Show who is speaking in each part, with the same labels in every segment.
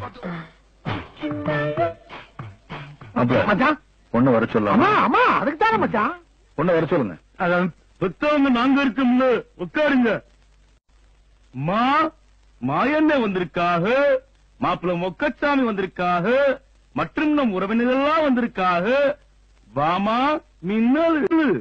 Speaker 1: அப்ப
Speaker 2: மச்சான்
Speaker 1: பொண்ணு வர
Speaker 2: அம்மா
Speaker 1: சொல்லலாமா
Speaker 2: அம்மா அதுக்கு தானே மச்சான்
Speaker 1: பொண்ணு வர சொல்லுங்க
Speaker 3: அதான் பெத்தவங்க நாங்க இருக்கோம்ல உட்காருங்க மா மாயண்ணே வந்திருக்காக மாப்பிள்ள மொக்கச்சாமி வந்திருக்காக மற்றும் நம் உறவினர்கள்லாம் வந்திருக்காக வாமா மின்னல்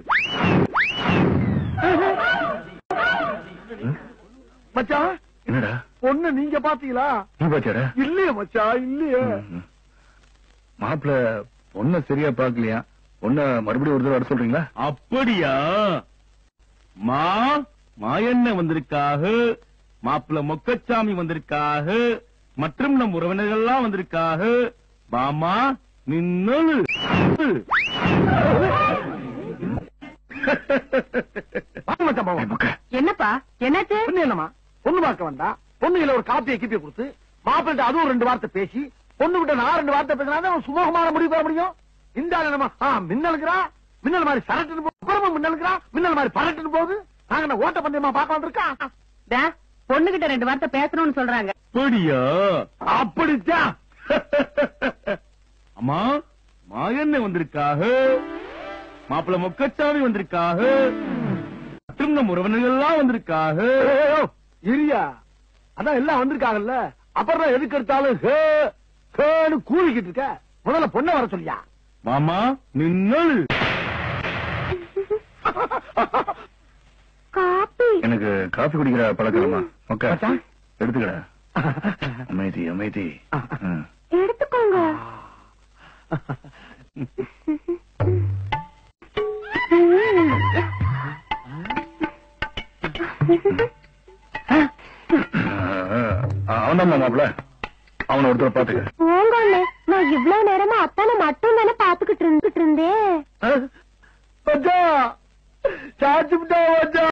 Speaker 2: மச்சான்
Speaker 1: என்னடா
Speaker 2: பொண்ணு நீங்க பாத்தீங்களா
Speaker 1: நீ பாத்தியாடா
Speaker 2: இல்லையே மச்சான் இல்லையே
Speaker 1: மாப்பிள்ள பொண்ண சரியா பாக்கலையா பொண்ண மறுபடியும் ஒரு தடவை வர சொல்றீங்களா
Speaker 3: அப்படியா மா மாயண்ணே வந்திருக்காக மாப்பிள்ள மொக்கச்சாமி வந்திருக்காக மற்றும் நம் உறவினர்கள்லாம் வந்திருக்காக வாமா மின்னல்
Speaker 2: வாங்க மச்சான் போவோம்
Speaker 1: முக்க
Speaker 4: என்னப்பா என்னாச்சு
Speaker 2: பொண்ணு என்னமா பொண்ணு பார்க்க வந்தா பொண்ணுல ஒரு காப்பியை கிப்பிய கொடுத்து மாப்பிள்ளை அதுவும் ரெண்டு வார்த்தை பேசி பொண்ணு கிட்ட நான் ரெண்டு வார்த்தை பேசினா சுமூகமான முடிவு பெற முடியும் இந்த ஆளு என்னமா ஆ, மின்னலுக்குறா மின்னல் மாதிரி சரட்டுன்னு போ- அப்புறமா மின்னலுக்குறா மின்னல் மாதிரி பரட்டுன்னு போகுது நாங்க என்ன ஓட்ட பந்தயமா பார்க்க வந்திருக்கா
Speaker 4: பொண்ணுகிட்ட ரெண்டு வார்த்தை பேசணும்னு சொல்றாங்க
Speaker 3: அப்படியா
Speaker 2: அப்படித்தான்
Speaker 3: அம்மா மாயண்ணே வந்திருக்காக மாப்பிள்ள மொக்கச்சாமி வந்திருக்காக மற்றும் நம் உறவினர்கள்லாம் வந்திருக்காக
Speaker 2: ஏய், ஏய், இரியா அதான் எல்லாம் வந்திருக்காங்கல்ல அப்புறம் எதுக்கு எடுத்தாலும் ஹே ஹேன்னு கூவிக்கிட்டு இருக்க முதல்ல பொண்ணை வர சொல்லியா
Speaker 3: மாமா மின்னல்
Speaker 4: காப்பி
Speaker 1: எனக்கு காஃபி குடிக்கிற பழக்கமா ஓகே
Speaker 2: மச்சான்.
Speaker 1: எடுத்துக்கடா அமைதி அமைதி ம்.
Speaker 4: எடுத்துக்கோங்க
Speaker 1: அவன்தான் மாப்பிள்ள அவனை ஒருத்தர் பாத்துக்க
Speaker 4: போங்க அண்ணே நான் இவ்வளவு நேரமா அத்தானை மட்டும் தானே பாத்துக்கிட்டு இருந்துட்டு இருந்தேன்
Speaker 2: மச்சான் சாச்சு விட்டா மச்சான்